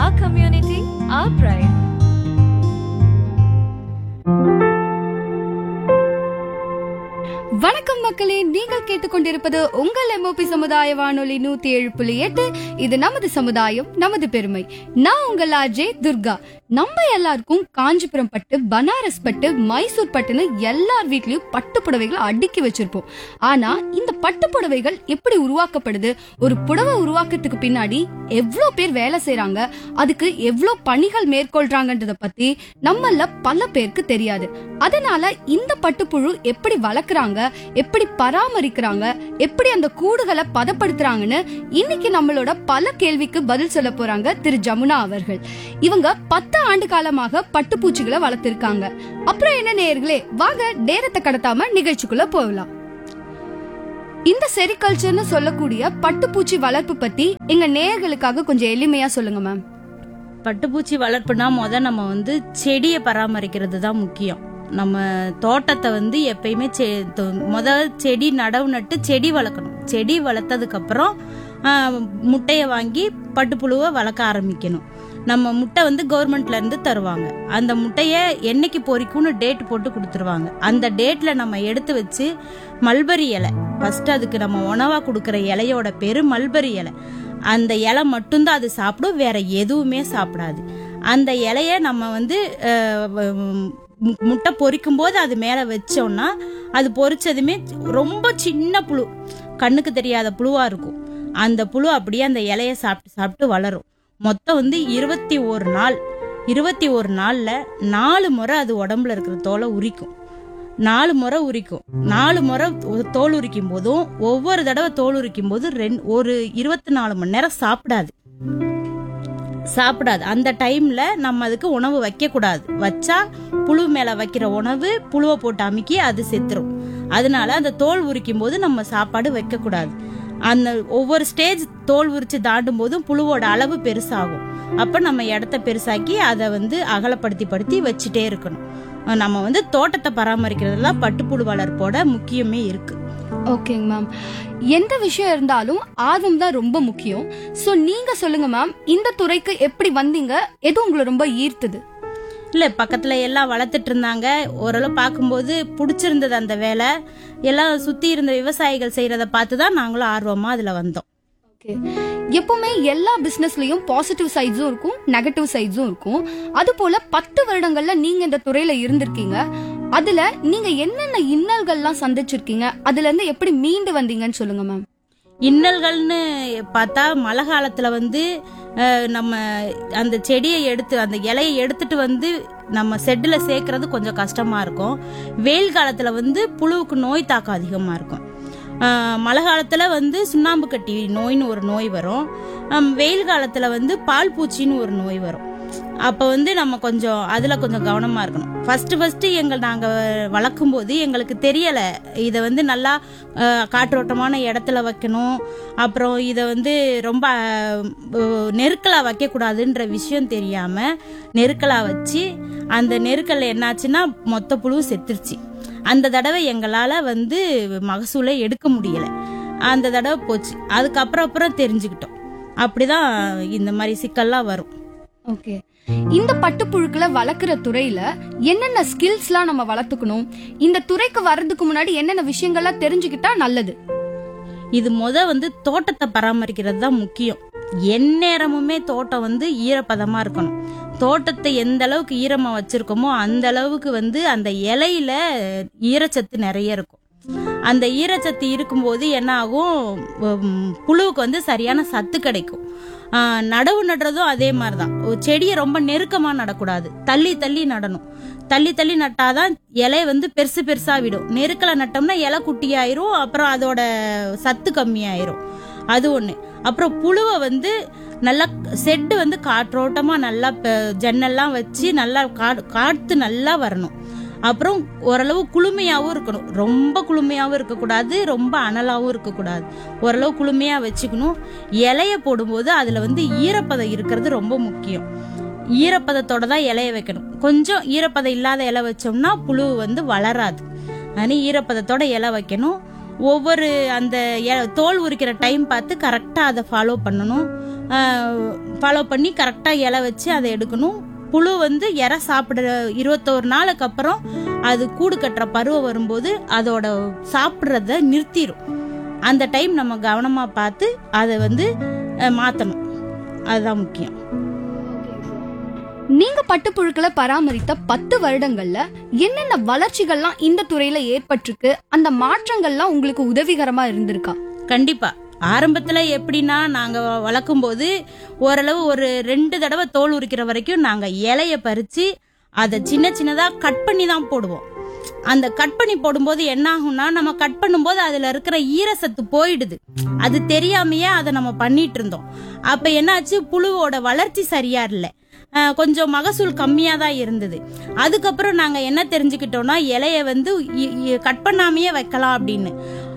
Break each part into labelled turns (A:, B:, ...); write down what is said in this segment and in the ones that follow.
A: our community, our pride.
B: வணக்கம் மக்களே நீங்கள் கேட்டுக்கொண்டிருப்பது உங்கள் எம்ஓபி சமுதாய வானொலி நூத்தி ஏழு புள்ளி எட்டு இது நமது சமுதாயம் நமது பெருமை நான் உங்கள் ஆஜே துர்கா நம்ம எல்லாருக்கும் காஞ்சிபுரம் பட்டு பனாரஸ் பட்டு மைசூர் பட்டுன்னு எல்லார் வீட்லயும் பட்டு புடவைகள் அடுக்கி வச்சிருப்போம் ஆனா இந்த பட்டு புடவைகள் எப்படி உருவாக்கப்படுது ஒரு புடவை உருவாக்கத்துக்கு பின்னாடி எவ்வளவு பேர் வேலை செய்றாங்க அதுக்கு எவ்வளவு பணிகள் மேற்கொள்றாங்கன்றத பத்தி நம்மள பல பேருக்கு தெரியாது அதனால இந்த பட்டுப்புழு எப்படி வளர்க்குறாங்க எப்படி பராமரிக்கிறாங்க எப்படி அந்த கூடுகளை பதப்படுத்துறாங்கன்னு இன்னைக்கு நம்மளோட பல கேள்விக்கு பதில் சொல்ல போறாங்க திரு ஜமுனா அவர்கள் இவங்க பத்து ஆண்டு காலமாக பட்டுப்பூச்சிகளை வளர்த்திருக்காங்க அப்புறம் என்ன நேயர்களே வாங்க நேரத்தை கடத்தாம நிகழ்ச்சிக்குள்ள போகலாம் இந்த செரிகல்ச்சர்னு சொல்லக்கூடிய பட்டுப்பூச்சி வளர்ப்பு பத்தி எங்க நேயர்களுக்காக கொஞ்சம் எளிமையா சொல்லுங்க மேம்
C: பட்டுப்பூச்சி வளர்ப்புனா முத நம்ம வந்து செடியை பராமரிக்கிறது தான் முக்கியம் நம்ம தோட்டத்தை வந்து எப்பயுமே செ- தொ- முத செடி நடவு நட்டு செடி வளர்க்கணும் செடி வளர்த்ததுக்கு அப்புறம் ஆஹ், முட்டையை வாங்கி பட்டுப்புழுவை வளர்க்க ஆரம்பிக்கணும் நம்ம முட்டை வந்து கவர்மெண்ட்ல இருந்து தருவாங்க அந்த முட்டைய என்னைக்கு பொரிக்கும்னு டேட் போட்டு கொடுத்துருவாங்க அந்த டேட்ல நம்ம எடுத்து வச்சு மல்பரி இலை ஃபர்ஸ்ட் அதுக்கு நம்ம உணவா கொடுக்குற இலையோட பேரு மல்பரி இலை அந்த இலை மட்டும்தான் அது சாப்பிடும் வேற எதுவுமே சாப்பிடாது அந்த இலைய நம்ம வந்து அஹ், வ- மு- முட்டை பொரிக்கும் போது அது மேல வச்சோம்னா அது பொரிச்சதுமே ரொம்ப சின்ன புழு கண்ணுக்கு தெரியாத புழுவா இருக்கும் அந்த புழு அப்படியே அந்த இலைய சாப்பிட்டு சாப்பிட்டு வளரும் மொத்தம் வந்து இருபத்தி ஒரு நாள் இருபத்தி ஒரு நாள்ல நாலு முறை அது உடம்புல இருக்கிற தோலை உரிக்கும் நாலு முறை உரிக்கும் நாலு முறை ஒ- தோல் உரிக்கும் போதும் ஒவ்வொரு தடவை தோல் உரிக்கும் போது ரெண்டு ஒரு இருபத்தி நாலு மணி நேரம் சாப்பிடாது சாப்பிடாது அந்த டைம்ல நம்ம அதுக்கு உணவு வைக்க கூடாது வச்சா புழு மேல வைக்கிற உணவு புழுவை போட்டு அமுக்கி அது செத்துரும் அதனால அந்த தோல் உரிக்கும் போது நம்ம சாப்பாடு வைக்க கூடாது அந்த ஒவ்வொரு ஸ்டேஜ் தோல் உரிச்சு தாண்டும் போதும் புழுவோட அளவு பெருசாகும் அப்ப நம்ம இடத்த பெருசாக்கி அதை வந்து அகலப்படுத்தி படுத்தி வச்சுட்டே இருக்கணும் நம்ம வந்து தோட்டத்தை பராமரிக்கிறதுல பட்டுப்புழு வளர்ப்போட முக்கியமே இருக்கு
B: ஓகேங்க மேம் எந்த விஷயம் இருந்தாலும் ஆர்வம் தான் ரொம்ப முக்கியம் சோ நீங்க சொல்லுங்க மேம் இந்த துறைக்கு எப்படி வந்தீங்க எது உங்களை ரொம்ப ஈர்த்தது
C: இல்ல பக்கத்துல எல்லாம் வளர்த்துட்டு இருந்தாங்க ஓரளவு பார்க்கும்போது பிடிச்சிருந்தது அந்த வேலை எல்லாம் சுத்தி இருந்த விவசாயிகள் செய்யறத பார்த்து தான் நாங்களும் ஆர்வமா அதுல வந்தோம்
B: ஓகே எப்பவுமே எல்லா பிசினஸ்லயும் பாசிட்டிவ் சைட்ஸும் இருக்கும் நெகட்டிவ் சைட்ஸும் இருக்கும் அது போல பத்து வருடங்கள்ல நீங்க இந்த துறையில இருந்திருக்கீங்க அதுல நீங்க என்னென்ன இன்னல்கள்லாம் சந்திச்சிருக்கீங்க அதுல இருந்து எப்படி மீண்டு வந்தீங்கன்னு சொல்லுங்க மேம்
C: இன்னல்கள்னு பார்த்தா மழை காலத்துல வந்து அஹ், நம்ம அந்த செடியை எடுத்து அந்த இலையை எடுத்துட்டு வந்து நம்ம செட்டில் சேர்க்கறது கொஞ்சம் கஷ்டமா இருக்கும் வெயில் காலத்துல வந்து புழுவுக்கு நோய் தாக்கம் அதிகமா இருக்கும் அஹ், மழை காலத்துல வந்து சுண்ணாம்பு கட்டி நோய்னு ஒரு நோய் வரும் ஹம், வெயில் காலத்துல வந்து பால் பூச்சின்னு ஒரு நோய் வரும் அப்ப வந்து நம்ம கொஞ்சம் அதுல கொஞ்சம் கவனமா இருக்கணும் ஃபர்ஸ்ட் ஃபர்ஸ்ட் எங்கள் நாங்க வளர்க்கும் போது எங்களுக்கு தெரியல இதை வந்து நல்லா அஹ், காற்றோட்டமான இடத்துல வைக்கணும் அப்புறம் இதை வந்து ரொம்ப அஹ், நெருக்கலா வைக்க கூடாதுன்ற விஷயம் தெரியாம நெருக்கலா வச்சு அந்த நெருக்கல்ல என்னாச்சுன்னா மொத்த புழு செத்துருச்சு அந்த தடவை எங்களால வந்து மகசூலை எடுக்க முடியல அந்த தடவை போச்சு அதுக்கப்புறம் அப்புறம் தெரிஞ்சுக்கிட்டோம் அப்படிதான் இந்த மாதிரி சிக்கல்லாம் வரும்
B: ஓகே இந்த பட்டுப்புழுக்களை வளர்க்குற துறையில என்னென்ன ஸ்கில்ஸ்லாம் நம்ம வளர்த்துக்கணும் இந்த துறைக்கு வர்றதுக்கு முன்னாடி என்னென்ன விஷயங்கள்லாம் தெரிஞ்சுக்கிட்டா நல்லது
C: இது முத வந்து தோட்டத்தை பராமரிக்கிறது தான் முக்கியம் எந்நேரமுமே தோட்டம் வந்து ஈரப்பதமா இருக்கணும் தோட்டத்தை எந்த அளவுக்கு ஈரமா வச்சிருக்கோமோ அந்த அளவுக்கு வந்து அந்த இலையில ஈரச்சத்து நிறைய இருக்கும் அந்த ஈரச்சத்து இருக்கும்போது என்ன ஆகும் உம், புழுவுக்கு வந்து சரியான சத்து கிடைக்கும் ஆஹ், நடவு நடுறதும் அதே மாதிரிதான் ஒரு செடியை ரொம்ப நெருக்கமா நடக்கூடாது தள்ளி தள்ளி நடணும் தள்ளி தள்ளி நட்டாதான் இலை வந்து பெருசு பெருசா விடும் நெருக்கல நட்டோம்னா இலை குட்டியாயிரும் அப்புறம் அதோட சத்து கம்மியாயிரும் அது ஒண்ணு அப்புறம் புழுவை வந்து நல்லா செட்டு வந்து காற்றோட்டமா நல்லா ப- ஜன்னல்லாம் வச்சு நல்லா கா- காத்து நல்லா வரணும் அப்புறம் ஓரளவு குளுமையாவும் இருக்கணும் ரொம்ப குளுமையாவும் இருக்கக்கூடாது ரொம்ப அனலாவும் இருக்கக்கூடாது ஓரளவு குளுமையா வச்சுக்கணும் இலைய போடும்போது அதுல வந்து ஈரப்பதம் இருக்கிறது ரொம்ப முக்கியம் ஈரப்பதத்தோட தான் இலைய வைக்கணும் கொஞ்சம் ஈரப்பதம் இல்லாத இலை வச்சோம்னா புழு வந்து வளராது அதனால ஈரப்பதத்தோட இலை வைக்கணும் ஒவ்வொரு அந்த எ- தோல் உரிக்கிற டைம் பார்த்து கரெக்டாக அதை ஃபாலோ பண்ணணும் ஃபாலோ பண்ணி கரெக்டாக இலை வச்சு அதை எடுக்கணும் புழு வந்து இறை சாப்பிடுற இருபத்தோரு நாளுக்கு அப்புறம் அது கூடு கட்டுற பருவம் வரும்போது அதோட சாப்பிட்றத நிறுத்திடும் அந்த டைம் நம்ம கவனமாக பார்த்து அதை வந்து அஹ், மாத்தணும் அதுதான் முக்கியம்
B: நீங்க பட்டுப்புழுக்களை பராமரித்த பத்து வருடங்கள்ல என்னென்ன வளர்ச்சிகள்லாம் இந்த துறையில ஏற்பட்டிருக்கு அந்த மாற்றங்கள்லாம் உங்களுக்கு உதவிகரமா இருந்திருக்கா
C: கண்டிப்பா ஆரம்பத்துல எப்படின்னா நாங்க வளர்க்கும் போது ஓரளவு ஒரு ரெண்டு தடவை தோல் உரிக்கிற வரைக்கும் நாங்க இலைய பறிச்சு அதை சின்ன சின்னதா கட் பண்ணி தான் போடுவோம் அந்த கட் பண்ணி போடும்போது என்ன ஆகும்னா நம்ம கட் பண்ணும்போது அதுல இருக்கிற ஈரசத்து போயிடுது அது தெரியாமையே அதை நம்ம பண்ணிட்டு இருந்தோம் அப்ப என்னாச்சு புழுவோட வளர்ச்சி சரியா இல்லை அஹ் கொஞ்சம் மகசூல் கம்மியா தான் இருந்தது அதுக்கப்புறம் நாங்க என்ன தெரிஞ்சுக்கிட்டோம்னா இலைய வந்து இ- இ- கட் பண்ணாமையே வைக்கலாம் அப்படின்னு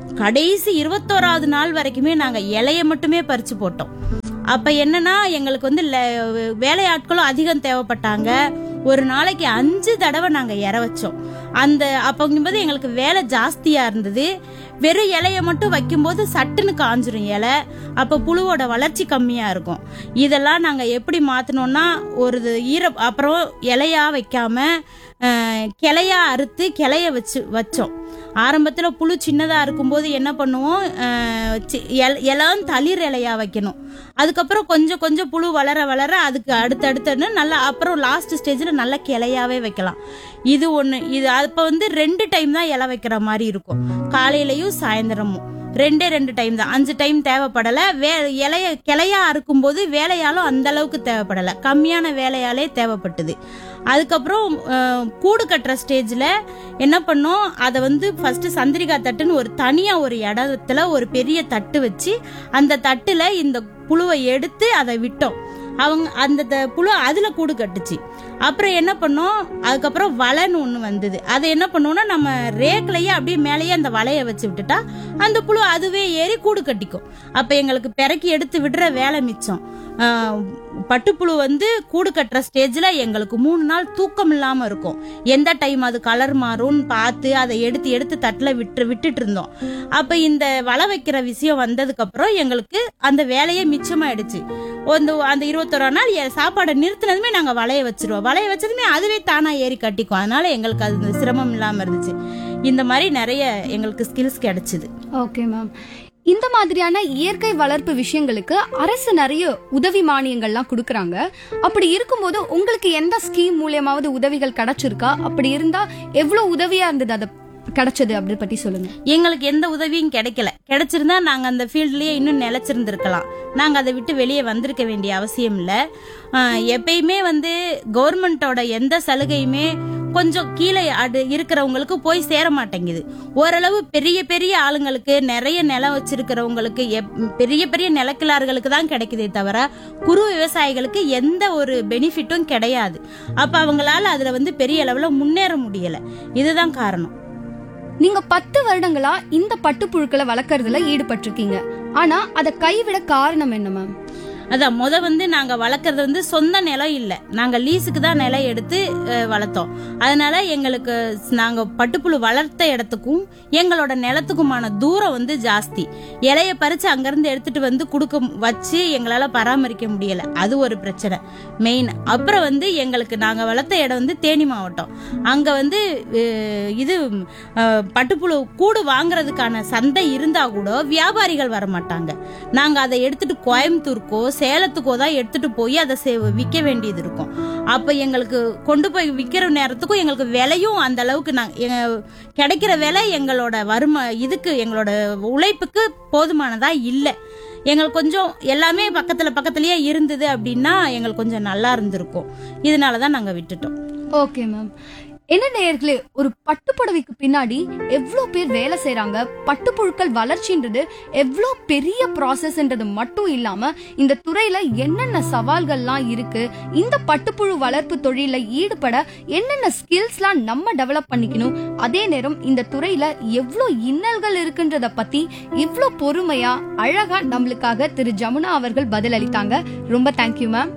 C: கடைசி இருபத்தோராவது நாள் வரைக்குமே நாங்க இலைய மட்டுமே பறிச்சு போட்டோம் அப்ப என்னன்னா எங்களுக்கு வந்து ல- வேலையாட்களும் அதிகம் தேவைப்பட்டாங்க ஒரு நாளைக்கு அஞ்சு தடவை நாங்க இற வச்சோம் அந்த அப்பங்கும்போது எங்களுக்கு வேலை ஜாஸ்தியா இருந்தது வெறும் இலைய மட்டும் வைக்கும்போது சட்டுன்னு காஞ்சிரும் இலை அப்ப புழுவோட வளர்ச்சி கம்மியா இருக்கும் இதெல்லாம் நாங்க எப்படி மாத்தணும்னா ஒரு இது ஈர அப்புறம் இலையா வைக்காம அஹ், கிளையா அறுத்து கிளைய வச்சு வச்சோம் ஆரம்பத்துல புழு சின்னதா இருக்கும்போது என்ன பண்ணுவோம் அஹ், சி- இல- இலம் தளிர் இலையா வைக்கணும் அதுக்கப்புறம் கொஞ்சம் கொஞ்சம் புழு வளர வளர அதுக்கு அடுத்தடுத்துன்னு நல்லா அப்புறம் லாஸ்ட் ஸ்டேஜ்ல நல்ல கிளையாவே வைக்கலாம் இது ஒண்ணு இது அப்ப வந்து ரெண்டு டைம் தான் இலை வைக்கிற மாதிரி இருக்கும் காலையிலயும் சாயந்தரமும் ரெண்டே ரெண்டு டைம் தான் அஞ்சு டைம் தேவைப்படல வே இலைய கிளையா அறுக்கும்போது வேலையாலும் அந்த அளவுக்கு தேவைப்படல கம்மியான வேலையாலே தேவைப்பட்டது அதுக்கப்புறம் அஹ், கூடு கட்டுற ஸ்டேஜ்ல என்ன பண்ணோம் அதை வந்து ஃபர்ஸ்ட் சந்திரிகா தட்டுன்னு ஒரு தனியா ஒரு இடத்துல ஒரு பெரிய தட்டு வச்சு அந்த தட்டுல இந்த புழுவை எடுத்து அதை விட்டோம் அவங்க அந்த த- புழு அதுல கூடு கட்டுச்சு அப்புறம் என்ன பண்ணோம் அதுக்கப்புறம் வலைன்னு ஒண்ணு வந்தது அதை என்ன பண்ணுவோம்னா நம்ம ரேக்லயே அப்படியே மேலேயே அந்த வலைய வச்சு விட்டுட்டா அந்த புழு அதுவே ஏறி கூடு கட்டிக்கும் அப்ப எங்களுக்கு பிறக்கி எடுத்து விடுற வேலை மிச்சம் ஆஹ், பட்டுப்புழு வந்து கூடு கட்டுற ஸ்டேஜ்ல எங்களுக்கு மூணு நாள் தூக்கம் இல்லாம இருக்கும் எந்த டைம் அது கலர் மாறும்னு பார்த்து அதை எடுத்து எடுத்து தட்டுல விட்டு விட்டுட்டு இருந்தோம் அப்ப இந்த வலை வைக்கிற விஷயம் வந்ததுக்கு அப்புறம் எங்களுக்கு அந்த வேலையே மிச்சமாயிடுச்சு அந்த அந்த இருபத்தோரா நாள் எ- சாப்பாடை நிறுத்தினதுமே நாங்க வலைய வச்சிருவோம் வலைய வச்சதுமே அதுவே தானா ஏறி கட்டிக்கும் அதனால எங்களுக்கு அது சிரமம் இல்லாம இருந்துச்சு இந்த மாதிரி நிறைய எங்களுக்கு ஸ்கில்ஸ் கிடைச்சது
B: ஓகே மேம் இந்த மாதிரியான இயற்கை வளர்ப்பு விஷயங்களுக்கு அரசு நிறைய உதவி மானியங்கள்லாம் கொடுக்கறாங்க அப்படி இருக்கும்போது உங்களுக்கு எந்த ஸ்கீம் மூலியமாவது உதவிகள் கிடைச்சிருக்கா அப்படி இருந்தா எவ்வளவு உதவியா இருந்தது அதை கிடைச்சது அப்படி பத்தி சொல்லுங்க
C: எங்களுக்கு எந்த உதவியும் கிடைக்கல கிடைச்சிருந்தா நாங்க அந்த ஃபீல்ட்லயே இன்னும் நிலைச்சிருந்திருக்கலாம் நாங்க அதை விட்டு வெளியே வந்திருக்க வேண்டிய அவசியம் இல்ல ஆஹ் எப்பயுமே வந்து கவர்மெண்டோட எந்த சலுகையுமே கொஞ்சம் கீழே அடு இருக்கிறவங்களுக்கு போய் சேர மாட்டேங்குது ஓரளவு பெரிய பெரிய ஆளுங்களுக்கு நிறைய நிலம் வச்சிருக்கிறவங்களுக்கு எப்- பெரிய பெரிய நிலக்கிழார்களுக்கு தான் கிடைக்குதே தவிர குறு விவசாயிகளுக்கு எந்த ஒரு பெனிஃபிட்டும் கிடையாது அப்ப அவங்களால அதுல வந்து பெரிய அளவுல முன்னேற முடியல இதுதான் காரணம்
B: நீங்க பத்து வருடங்களா இந்த பட்டுப்புழுக்களை வளர்க்கறதுல ஈடுபட்டிருக்கீங்க ஆனா அதை கைவிட காரணம் என்ன மேம்
C: அதான் முத வந்து நாங்க வளர்க்கறது வந்து சொந்த நிலம் இல்ல நாங்க லீஸுக்கு தான் நிலம் எடுத்து அஹ், வளர்த்தோம் அதனால எங்களுக்கு ஸ்- நாங்க பட்டுப்புழு வளர்த்த இடத்துக்கும் எங்களோட நிலத்துக்குமான தூரம் வந்து ஜாஸ்தி இலைய பறிச்சு அங்கிருந்து எடுத்துட்டு வந்து கொடுக்க வச்சு எங்களால பராமரிக்க முடியல அது ஒரு பிரச்சனை மெயின் அப்புறம் வந்து எங்களுக்கு நாங்க வளர்த்த இடம் வந்து தேனி மாவட்டம் அங்க வந்து அஹ், இது அஹ், பட்டுப்புழு கூடு வாங்குறதுக்கான சந்தை இருந்தா கூட வியாபாரிகள் வர மாட்டாங்க நாங்க அதை எடுத்துட்டு கோயம்புத்தூருக்கோ சேலத்துக்கோ தான் எடுத்துட்டு போய் அதை சே- விற்க வேண்டியது இருக்கும் அப்ப எங்களுக்கு கொண்டு போய் விற்கிற நேரத்துக்கும் எங்களுக்கு விலையும் அந்த அளவுக்கு நாங்க எங்க- கிடைக்கிற விலை எங்களோட வரும இதுக்கு எங்களோட உழைப்புக்கு போதுமானதா இல்லை எங்களுக்கு கொஞ்சம் எல்லாமே பக்கத்துல பக்கத்துலயே இருந்தது அப்படின்னா எங்களுக்கு கொஞ்சம் நல்லா இருந்திருக்கும் இதனால தான் நாங்க விட்டுட்டோம்
B: ஓகே மேம் என்ன நேயர்களே ஒரு பட்டுப்புடவைக்கு பின்னாடி எவ்வளோ பேர் வேலை செய்றாங்க பட்டுப்புழுக்கள் வளர்ச்சின்றது எவ்வளோ பெரிய ப்ராசஸ்ன்றது மட்டும் இல்லாம இந்த துறையில என்னென்ன சவால்கள்லாம் இருக்கு இந்த பட்டுப்புழு வளர்ப்பு தொழில ஈடுபட என்னென்ன ஸ்கில்ஸ்லாம் நம்ம டெவலப் பண்ணிக்கணும் அதே நேரம் இந்த துறையில எவ்வளோ இன்னல்கள் இருக்குன்றத பத்தி இவ்வளோ பொறுமையா அழகா நம்மளுக்காக திரு ஜமுனா அவர்கள் பதில் அளித்தாங்க ரொம்ப தேங்க்யூ மேம்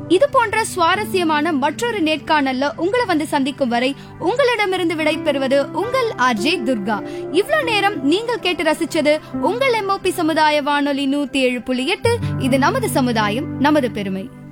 B: இது போன்ற சுவாரஸ்யமான மற்றொரு நேர்காணல்ல உங்களை வந்து சந்திக்கும் வரை உங்களிடமிருந்து விடை பெறுவது உங்கள் ஆர்ஜே துர்கா இவ்வளவு நேரம் நீங்கள் கேட்டு ரசிச்சது உங்கள் எம்ஓபி சமுதாய வானொலி நூத்தி ஏழு புள்ளி எட்டு இது நமது சமுதாயம் நமது பெருமை